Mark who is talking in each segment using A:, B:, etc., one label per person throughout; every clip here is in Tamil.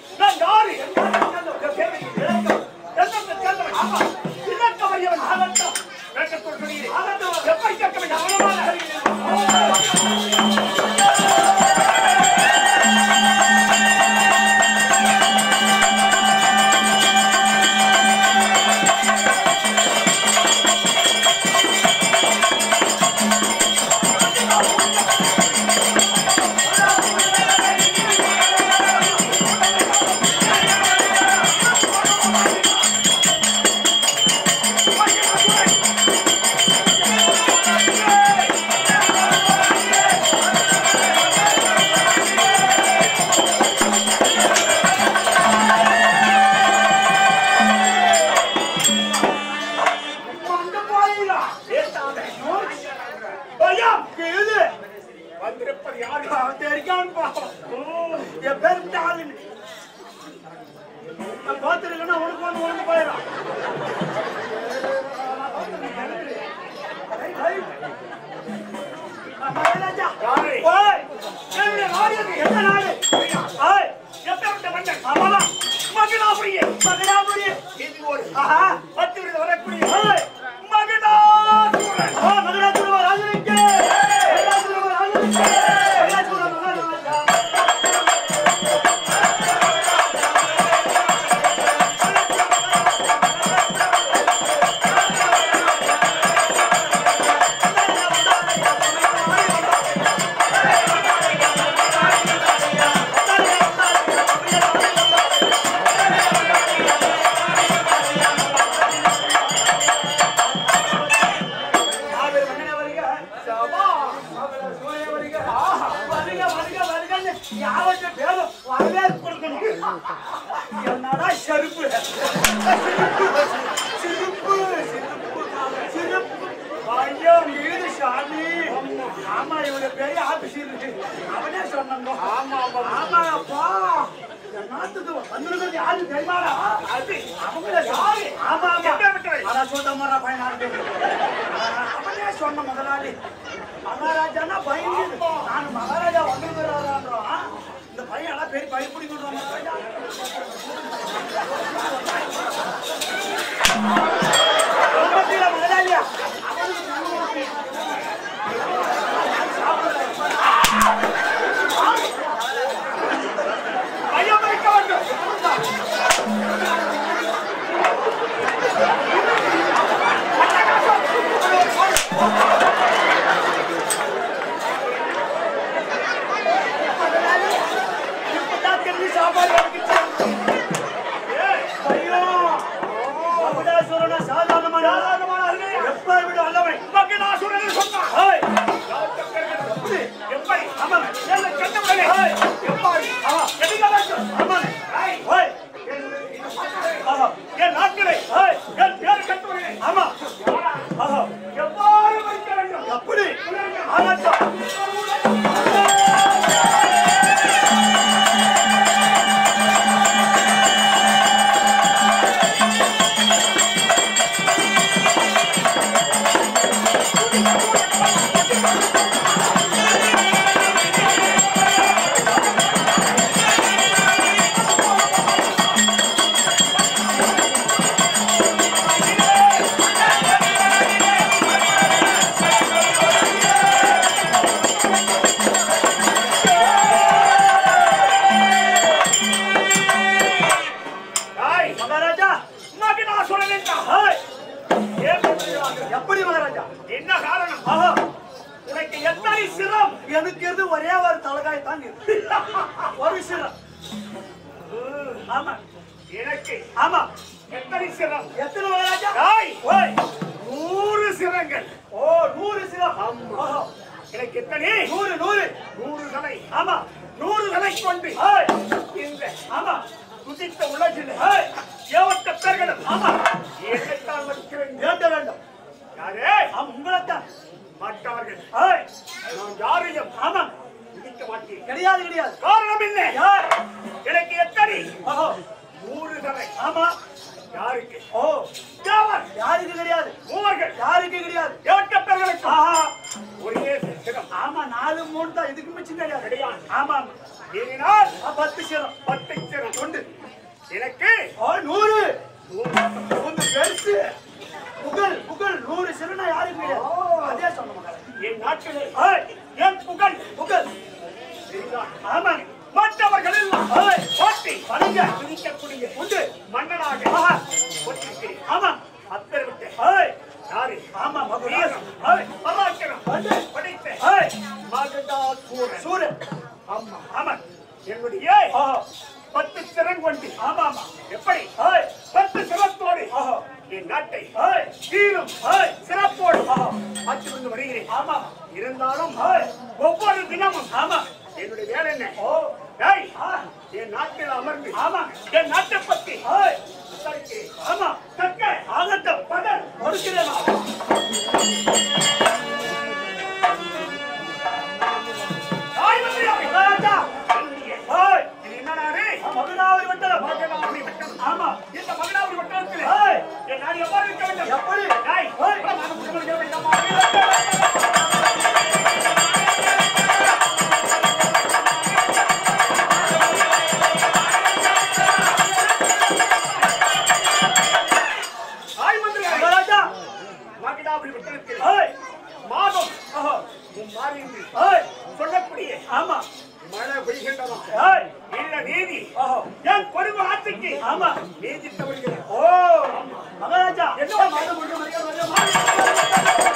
A: நான் யாரு எப்படி கேட்க வேண்டும்
B: அந்த பாயிலா
A: ஐயா
B: இது
A: வந்திருப்பது யாரு
B: தெரியாம பாப்போம் என் பேர் ஸ்டாலின் நான் பார்த்துருக்கேன்னா உனக்கு வந்து உனக்கு போயிடும் மகாராஜா
A: யாரு?
B: ஓய் என்னுடைய நாடு எது? எந்த நாடு ஓய்
A: எப்பேற்பட்ட மன்னன்
B: ஆமாமா
A: மகனாபுரியே
B: மகனாபுரி
A: இது ஒரு
B: ஆஹா
A: பத்து விருது வரக்கூடிய
B: ஓய்
A: மகனாசுரன்
B: ஓ மகனாசுரவா ராஜனுக்கு மகனாசுரவா ராஜனுக்கு மகனாசுரவா மகாராஜா மாபெரும் மன்னனே வருக. சபா. மாபெரும் சூரிய வருக. ஆஹா. வருக, வருக, வருகன்னு யாவற்றை பேரும் வரவேற்பு கொடுக்கணும். என்னடா செருப்பு சிரிப்பு, சிரிப்பு, சிரிப்பு, சிரிப்பு. ஐயோ, மீது சாமி. ஆமா, இவனுடைய பெரிய ஆபீஸ் இருக்கு. அவனே சொன்னாங்க. ஆமா, அப்பா. என் நாட்டுக்கு வந்திருக்கிறது யாரு தெரியுமாடா? அது அவங்கள யாரு? ஆமா, ஆமா. அதான் சொல்ற மாதிரி பையனா இருக்கு. அவனே சொன்ன முதலாளி மகாராஜானா பயந்து நான் மகாராஜா வந்துருக்கிறாரான்றோம் இந்த பையன் எல்லாம் பெரிய பயப்படி கொண்டு முதலாளியா
A: ஐயா மறைக்க வேண்டும்
B: இப்பதான் தெரிஞ்சு சாப்பாடு எடுத்துச்சு. ஏய், பையன். மகுடாசுரனா சாதாரணமான எப்ப விட வல்லவன்
A: மகனாசுரன் சொன்னான்
B: ஏய்,
A: எப்படி? எப்படி? அவன் என்னை கண்டவுடனே, எப்படி?
B: ஆமா.
A: எதிர்காலத்தில்
B: ஆமாண்ணே.
A: ஏய்,
B: ஏய், ஆஹா,
A: என் நாட்களை
B: ஏய்,
A: என் பேர் கண்டவுடனே
B: ஆமா ஆஹா,
A: எவ்வாறு வைக்க வேண்டும்
B: எப்படி ஆகட்டும்.
A: ஏய்,
B: மகாராஜா
A: மகனாசுரன் என்றான்.
B: ஏய்,
A: ஏன் சொல்கிறார்கள்?
B: எப்படி மகாராஜா
A: என்ன காரணம்
B: ஆஹா
A: உனக்கு எத்தனை சிரம்
B: எனக்கு இருந்து ஒரே ஒரு தலைகாய் தான் இருக்கு. ஒரு சிரம் ஆமா
A: எனக்கு
B: ஆமா
A: எத்தனை சிரம்
B: எத்தனை மகாராஜா
A: ஏய்,
B: ஓய்
A: நூறு சிரங்கள்
B: ஓ நூறு சிரம் ஆஹா,
A: எனக்கு எத்தனை
B: நூறு நூறு
A: நூறு தலை
B: ஆமா
A: நூறு தலை கொண்டு
B: ஏய்,
A: இந்த
B: ஆமா
A: துதித்த உலகில்
B: ஏய்,
A: ஏவட்ட பேர்களும்
B: ஆமா
A: என்னைத்தான் மதிக்கிறேன்
B: வேண்ட வேண்டும்
A: யாரே
B: ஆமா உங்களைத்தான்
A: மாட்டார்கள்
B: ஏய்,
A: நான் யாரையும்
B: ஆமா
A: துதிக்க மாட்டேன்
B: கிடையாது கிடையாது
A: காரணம் என்ன
B: ஏய்,
A: எனக்கு எத்தனை
B: ஆஹா,
A: நூறு தலை
B: ஆமா
A: யாருக்கு
B: ஓ
A: யாவர்
B: யாருக்கு கிடையாது
A: மூவர்கள்
B: யாருக்கு கிடையாது
A: ஏவட்ட பேர்களுக்கு
B: ஆஹா
A: ஒரே சிரம்
B: ஆமா நாலு மூணு தான் இதுக்கு மிச்சம் கிடையாது
A: கிடையாது
B: ஆமா
A: ஏறினால்
B: ஆ, பத்து சிரம்
A: பத்து சிரம்
B: உண்டு அங்க
A: துதிக்கக்கூடிய
B: உண்டு
A: மன்னனாக
B: ஆஹா.
A: போற்றிருக்கிறேன்
B: ஆமா
A: அப்பெருமிட்ட
B: ஏய்
A: யாரு
B: ஆமா மகுடா
A: வீரம்,
B: ஏய்
A: பராக்கிரம்,
B: வந்து.
A: படைத்த
B: ஏய்
A: மகடாசூரன்.
B: சூரன்
A: ஆமா
B: ஆமா
A: என்னுடைய
B: ஆஹா
A: பத்து சிறங்கொண்டு
B: ஆமா ஆமா
A: எப்படி
B: ஏய்
A: பத்து சிறப்போடு
B: ஆஹா
A: என் நாட்டை
B: ஏய்
A: சீரும்
B: ஏய்
A: சிறப்போடு
B: ஆஹா
A: ஆட்சி கொண்டு வருகிறேன்
B: ஆமா
A: இருந்தாலும்
B: ஏய்
A: ஒவ்வொரு தினமும்
B: ஆமா
A: என்னுடைய வேலை என்ன
B: ஓ
A: டேய்,
B: ஆ
A: என் நாட்டில் அமர்ந்து
B: ஆமா
A: என் நாட்டை பத்தி
B: ஏய்
A: விசாரிக்கிறேன்.
B: ஆமா
A: தக்க
B: ஆகட்டும் பகல் கொடுக்கிறேன்
A: தாய் மந்திரியாவே,
B: ராஜா
A: என்னுடைய
B: ஏய்
A: இது என்ன நாடு?
B: மகுடாவரி வட்டலம்
A: மகனாபுரி வட்டம்.
B: ஆமா
A: இந்த மகனாபுரி வட்டத்திலே
B: ஏய்
A: என் நாடு எவ்வாறு இருக்க வேண்டும்?
B: எப்படி
A: டேய்,
B: ஏய்
A: பிரமாண புத்தகம் இருக்க வேண்டாமா? தாய் மந்திரியாவே,
B: ராஜா
A: மகனாபுரி வட்டத்தில்
B: ஏய்
A: மாதம்
B: ஆஹா
A: மும்மாறி என்று
B: ஏய்
A: சொல்லக்கூடிய
B: ஆமா
A: மழை பெய்கின்றதா
B: ஏய்
A: இல்ல நீதி
B: ஆஹா
A: என் கொடுமை ஆட்சிக்கு
B: ஆமா
A: நீதி தவறுகிறது
B: ஓ மகாராஜா
A: என்ன மாதம் ஒன்று மணிக்கு வருது?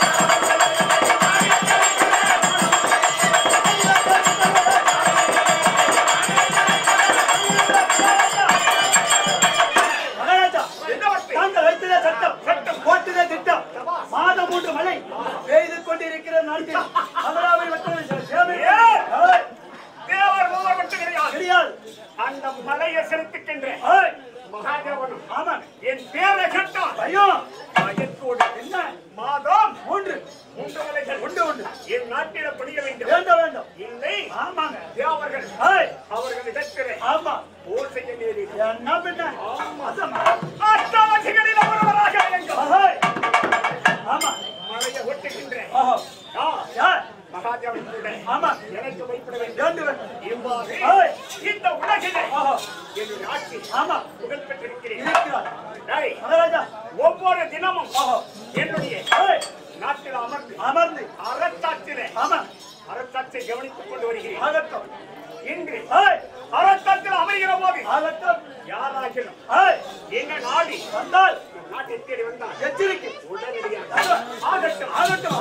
B: மகாராஜா
A: என்ன வார்த்தை?
B: தாங்கள் வைத்ததே சட்டம்
A: சட்டம்.
B: போட்டதே திட்டம் மாதம் மூன்று மழை பெய்து கொண்டிருக்கிற நாட்டில் அமராவதி வட்டத்தில் சேவை
A: ஏய்!
B: ஏய்,
A: தேவர் மூவர் மட்டும் கிடையாது
B: கிடையாது
A: அந்த மலையை செலுத்துகின்ற
B: ஏய்,
A: மகாதேவனும்
B: ஆமா
A: என் பேரை கேட்டான்
B: பையன்
A: பயத்தோடு
B: என்ன
A: மாதம்
B: மூன்று
A: மூன்று மலைகள்
B: உண்டு உண்டு
A: என் நாட்டில புரிய வேண்டும்
B: வேண்டும் வேண்டும்
A: இல்லை
B: ஆமாங்க
A: தேவர்கள்
B: ஏய்,
A: அவர்களிடத்திலே
B: ஆமா
A: போர் செய்ய நேரில்
B: என்ன பின்ன அதாம்மா.
A: அஷ்டவசிகளில் ஒருவராக வேண்டும்
B: ஏய், ஆமா
A: மலையை ஒட்டுகின்ற
B: ஆஹா
A: நான்
B: யார்
A: மகாதேவன் கூட
B: ஆமா
A: எனக்கு வைப்பட வேண்டும்
B: வேண்டும் வேண்டும்
A: இவ்வாறு
B: ஏய்.
A: இந்த உலகிலே
B: ஆஹா
A: என்னுடைய ஆட்சி
B: ஆமா
A: புகழ் பெற்றிருக்கிறேன்
B: இருக்கிறார்
A: டேய்,
B: மகாராஜா
A: ஒவ்வொரு தினமும்
B: ஆஹா
A: என்னுடைய
B: ஏய்,
A: நாட்டில் அமர்ந்து
B: அமர்ந்து
A: அறத்தாற்றிலே
B: ஆமா
A: அறத்தாற்றை கவனித்துக் கொண்டு வருகிறேன்
B: ஆகட்டும்
A: இன்று
B: ஏய்,
A: அறத்தாற்றில் அமர்கிற போது
B: ஆகட்டும்
A: யாராகிலும்
B: ஏய்,
A: என்ன நாடி
B: வந்தால்
A: நாட்டை தேடி வந்தால்
B: எச்சரிக்கை
A: உடனடியாக
B: ஆகட்டும்
A: ஆகட்டும்
B: ஆகட்டும்